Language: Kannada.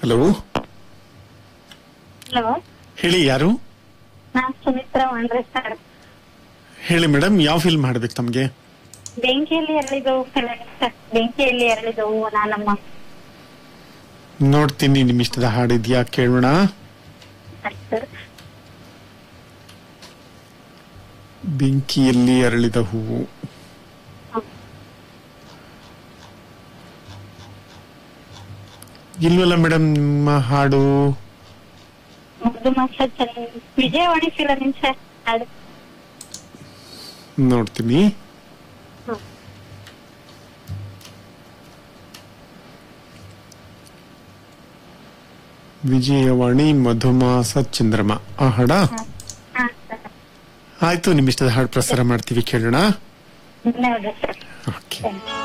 ಹಲೋ ಹಲೋ ಹೇಳಿ ಯಾರು ನಾನ್ ಸುಮಿತ್ರಾ ವಾಂಡ್ರೆ ಸರ್ ಹೇಳಿ ಮೇಡಮ್ ಯಾವ ಫಿಲ್ಮ್ ಹಾಡ್ಬೇಕು ತಮ್ಗೆ ಬೆಂಕಿಯಲ್ಲಿ ಎರಳಿದವು ಸರ್ ಬೆಂಕಿಯಲ್ಲಿ ಎರಳಿದವು ನಾನಮ್ಮ ನೋಡ್ತೀನಿ ನಿಮ್ ಇಷ್ಟದ ಹಾಡಿದ್ಯಾ ಕೇಳೋಣ ಸರ್ ಬೆಂಕಿಯಲ್ಲಿ ಅರಳಿದ ಹೂವು ಇಲ್ವಲ್ಲ ಮೇಡಮ್ ನಿಮ್ಮ ಹಾಡು ಮುಗ್ದು ಮಾಸ ಚೆನ್ನ ವಿಜಯವಾಣಿ ಫಿಲಮಿನ್ ಸರ್ ಹಾಡು ನೋಡ್ತೀನಿ ಹ್ಮ್. ವಿಜಯವಾಣಿ ಮಧುಮಾಸ ಚಂದ್ರಮ ಆ ಹಾಡ ಹಾ ಸರ್ ಆಯ್ತು ನಿಮ್ ಇಷ್ಟದ ಹಾಡು ಪ್ರಸಾರ ಮಾಡ್ತೀವಿ ಕೇಳೋಣ ಧನ್ಯವಾದ ಸರ್ ಓಕೆ ಥ್ಯಾಂಕ್ ಯು